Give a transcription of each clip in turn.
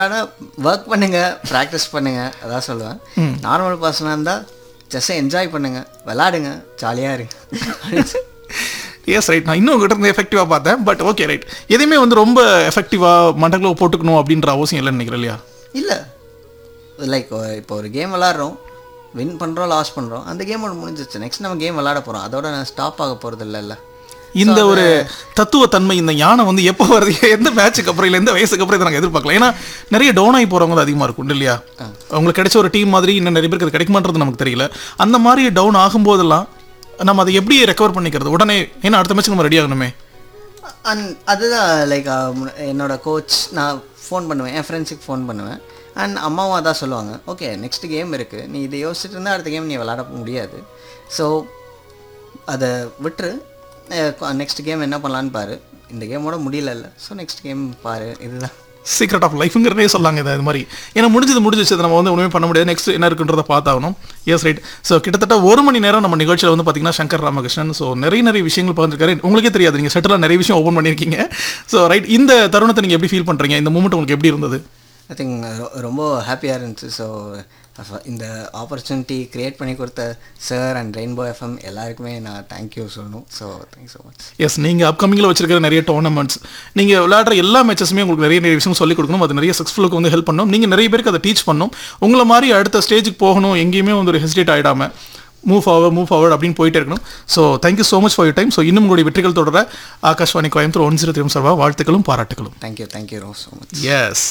ஆனால் ஒர்க் பண்ணுங்க ப்ராக்டிஸ் பண்ணுங்க அதான் சொல்லுவேன் நார்மல் பர்சனாக இருந்தால் செஸ்ஸை என்ஜாய் பண்ணுங்க விளாடுங்க ஜாலியாக இருங்க எஸ் ரைட் நான் இன்னும் கிட்ட இருந்து எஃபெக்டிவாக பார்த்தேன் பட் ஓகே ரைட் எதையுமே வந்து ரொம்ப எஃபெக்டிவாக மண்டக்குள்ள போட்டுக்கணும் அப்படின்ற அவசியம் இல்லைன்னு நினைக்கிறேன் இல்லையா இல்லை லைக் இப்போ ஒரு கேம் விளாட்றோம் வின் பண்ணுறோம் லாஸ் பண்ணுறோம் அந்த கேமோட முடிஞ்சிச்சு நெக்ஸ்ட் நம்ம கேம் விளாட போகிறோம் அதோட நான் ஸ்டாப் ஆக போகிறது இல்லைல்ல இந்த ஒரு தத்துவத்தன்மை இந்த ஞானம் வந்து எப்போ வருது எந்த மேட்சுக்கு அப்புறம் இல்லை எந்த வயசுக்கு அப்புறம் இதை நாங்கள் எதிர்பார்க்கலாம் ஏன்னா நிறைய டவுன் ஆகி போகிறவங்க தான் அதிகமாக இருக்கும் இல்லையா அவங்களுக்கு கிடைச்ச ஒரு டீம் மாதிரி இன்னும் நிறைய பேருக்கு அது கிடைக்குமான்றது நமக்கு தெரியல அந்த மாதிரி டவுன் ஆகும்போதெல்லாம் நம்ம அதை எப்படி ரெக்கவர் பண்ணிக்கிறது உடனே ஏன்னா அடுத்த மேட்ச் நம்ம ரெடி ஆகணுமே அண்ட் அதுதான் லைக் என்னோட கோச் நான் ஃபோன் பண்ணுவேன் என் ஃப்ரெண்ட்ஸுக்கு ஃபோன் பண்ணுவேன் அண்ட் அம்மாவும் அதான் சொல்லுவாங்க ஓகே நெக்ஸ்ட் கேம் இருக்குது நீ இதை யோசிச்சுட்டு இருந்தால் அடுத்த கேம் நீ விளாட முடியாது ஸோ அதை விட்டுரு நெக்ஸ்ட் கேம் என்ன பண்ணலான்னு பாரு இந்த கேமோட முடியலல்ல ஸோ நெக்ஸ்ட் கேம் பாரு இதுதான் சீக்ரெட் ஆஃப் லைஃப்ங்கிறதே சொல்லாங்க இதை இது மாதிரி ஏன்னா முடிஞ்சது முடிஞ்சிச்சு அதை நம்ம வந்து ஒன்றுமே பண்ண முடியாது நெக்ஸ்ட் என்ன இருக்குன்றதை பார்த்தாகணும் எஸ் ரைட் ஸோ கிட்டத்தட்ட ஒரு மணி நேரம் நம்ம நிகழ்ச்சியில் வந்து பார்த்தீங்கன்னா சங்கர் ராமகிருஷ்ணன் ஸோ நிறைய நிறைய விஷயங்கள் பகிர்ந்துருக்காரு உங்களுக்கே தெரியாது நீங்கள் செட்டிலாக நிறைய விஷயம் ஓப்பன் பண்ணியிருக்கீங்க ஸோ ரைட் இந்த தருணத்தை நீங்கள் எப்படி ஃபீல் பண்ணுறீங்க இந்த மூமெண்ட் உங்களுக்கு எப்படி இருந்தது ஐ திங்க் ரொம்ப ஹாப்பியாக இருந்துச்சு ஸோ இந்த ஆப்பர்ச்சுனிட்டி க்ரியேட் பண்ணி கொடுத்த சார் அண்ட் ரெயின்போ எஃப்எம் எல்லாருக்குமே நான் தேங்க்யூ சொல்லணும் so thanks so much yes நீங்கள் அப்கமிங்கில் வச்சிருக்கிற நிறைய டோர்னமெண்ட்ஸ் நீங்கள் விளையாடுற எல்லா மேட்சஸுமே உங்களுக்கு நிறைய நிறைய விஷயம் சொல்லிக் கொடுக்கணும் அது நிறைய சக்ஸஸ்ஃபுல்லுக்கு வந்து ஹெல்ப் பண்ணணும் நீங்கள் நிறைய பேருக்கு அதை டீச் பண்ணணும் உங்களை மாதிரி அடுத்த ஸ்டேஜுக்கு போகணும் எங்கேயுமே வந்து ஒரு ஹெசிடேட் ஆகிடாம மூவ் ஃபார்வர்ட் மூவ் ஃபார்வர்ட் அப்படின்னு போயிட்டே இருக்கணும் so thank you so much for you time so இன்னும் உங்களுடைய வெற்றிகள் தொடர Akashvani Coimbatore one zero three சார்பாக வாழ்த்துக்களும் பாராட்டுகளும் thank you thank you so much yes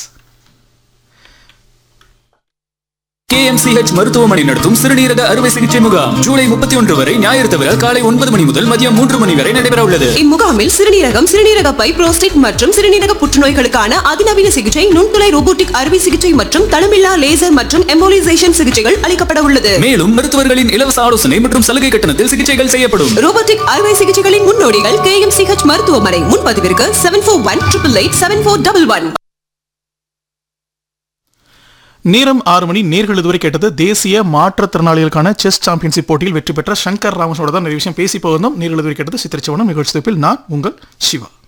KMCH மருத்துவமனை நடத்தும் சிறுநீரக அறுவை சிகிச்சை முகாம் ஜூலை முப்பத்தி ஒன்று வரை ஞாயிறு தவிர காலை ஒன்பது மணி முதல் மதியம் மூன்று மணி வரை நடைபெற உள்ளது இம்முகாமில் சிறுநீரகம் சிறுநீரக பை புரோஸ்டேட் மற்றும் சிறுநீரக புற்றுநோய்களுக்கான அதிநவீன சிகிச்சை நுண்துளை ரோபோட்டிக் அறுவை சிகிச்சை மற்றும் தளமில்லா லேசர் மற்றும் எம்போலிசேஷன் சிகிச்சைகள் அளிக்கப்பட உள்ளது மேலும் மருத்துவர்களின் இலவச ஆலோசனை மற்றும் சலுகை கட்டணத்தில் சிகிச்சைகள் செய்யப்படும் ரோபோட்டிக் அறுவை சிகிச்சைகளின் முன்னோடிகள் கேஎம்சிஹெச் மருத்துவமனை முன்பதிவிற்கு seven four one triple eight seven four double one நேரம் ஆறு மணி நேர்கள் இதுவரை கேட்டது தேசிய மாற்றுத்திறனாளிகளுக்கான செஸ் சாம்பியன்ஷிப் போட்டியில் வெற்றி பெற்ற சங்கர் ராமனோட தான் நிறைய விஷயம் பேசி போகிறோம் நேர்கள் இதுவரை கேட்டது சித்திரச்சவனம் நிகழ்ச்சி தொகுப்பில் நான் உங்கள் சிவா